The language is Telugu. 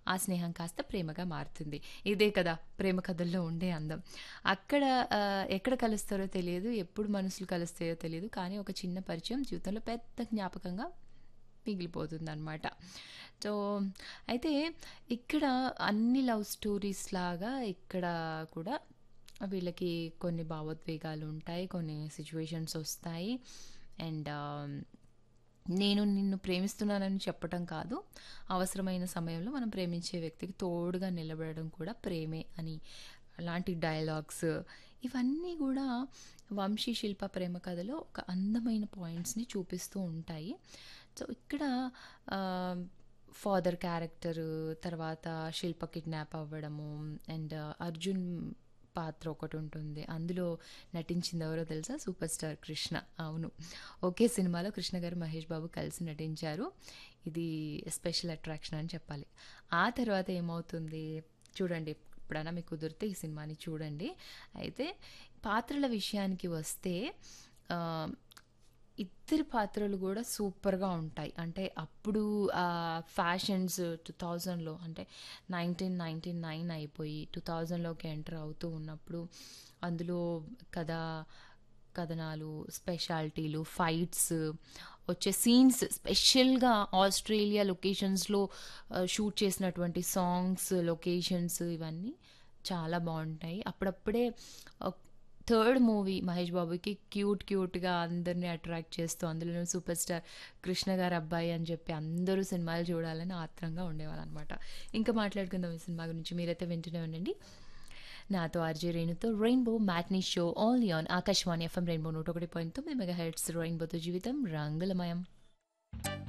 ఆ స్నేహం కాస్త ప్రేమగా మారుతుంది ఇదే కదా ప్రేమ కథల్లో ఉండే అందం అక్కడ ఆ, ఎక్కడ కలుస్తారో తెలియదు ఎప్పుడు మనసులు కలుస్తాయో తెలియదు కానీ ఒక చిన్న పరిచయం జీవితంలో పెద్ద జ్ఞాపకంగా మిగిలిపోతుంది అనమాట సో అయితే ఇక్కడ అన్ని లవ్ స్టోరీస్ లాగా ఇక్కడ కూడా వీళ్ళకి కొన్ని భావోద్వేగాలు ఉంటాయి కొన్ని సిచ్యువేషన్స్ వస్తాయి అండ్ నేను నిన్ను ప్రేమిస్తున్నానని చెప్పటం కాదు అవసరమైన సమయంలో మనం ప్రేమించే వ్యక్తికి తోడుగా నిలబడడం కూడా ప్రేమే అని అలాంటి డైలాగ్స్ ఇవన్నీ కూడా వంశీ శిల్ప ప్రేమ కథలో ఒక అందమైన పాయింట్స్ని చూపిస్తూ ఉంటాయి సో ఇక్కడ ఫాదర్ క్యారెక్టర్ తర్వాత శిల్ప కిడ్నాప్ అవ్వడము అండ్ అర్జున్ పాత్ర ఒకటి ఉంటుంది అందులో నటించింది ఎవరో తెలుసా సూపర్ స్టార్ కృష్ణ అవును ఒకే సినిమాలో కృష్ణ గారు మహేష్ బాబు కలిసి నటించారు ఇది స్పెషల్ అట్రాక్షన్ అని చెప్పాలి ఆ తర్వాత ఏమవుతుంది చూడండి ఎప్పుడైనా మీకు కుదిరితే ఈ సినిమాని చూడండి అయితే పాత్రల విషయానికి వస్తే ఆ, ఇద్దరి పాత్రలు కూడా సూపర్గా ఉంటాయి అంటే అప్పుడు ఆ ఫ్యాషన్స్ టూ థౌజండ్లో అంటే నైన్టీన్ నైంటీ నైన్ అయిపోయి టూ థౌజండ్లోకి ఎంటర్ అవుతూ ఉన్నప్పుడు అందులో కథ కథనాలు స్పెషాలిటీలు ఫైట్స్ వచ్చే సీన్స్ స్పెషల్గా ఆస్ట్రేలియా లొకేషన్స్లో షూట్ చేసినటువంటి సాంగ్స్ లొకేషన్స్ ఇవన్నీ చాలా బాగుంటాయి అప్పుడప్పుడే థర్డ్ మూవీ మహేష్ బాబుకి క్యూట్ క్యూట్గా అందరినీ అట్రాక్ట్ చేస్తూ అందులో సూపర్ స్టార్ కృష్ణ గారు అబ్బాయి అని చెప్పి అందరూ సినిమాలు చూడాలని ఆత్రంగా ఉండేవాళ్ళు అనమాట ఇంకా మాట్లాడుకుందాం ఈ సినిమా గురించి మీరైతే వింటూనే ఉండండి నాతో ఆర్జే రేణుతో rainbow matinee show all on Akashvani FM rainbow నూట ఒకటి పాయింట్ తొమ్మిది మెగా హెడ్స్ రెయిన్బోతో జీవితం రంగులమయం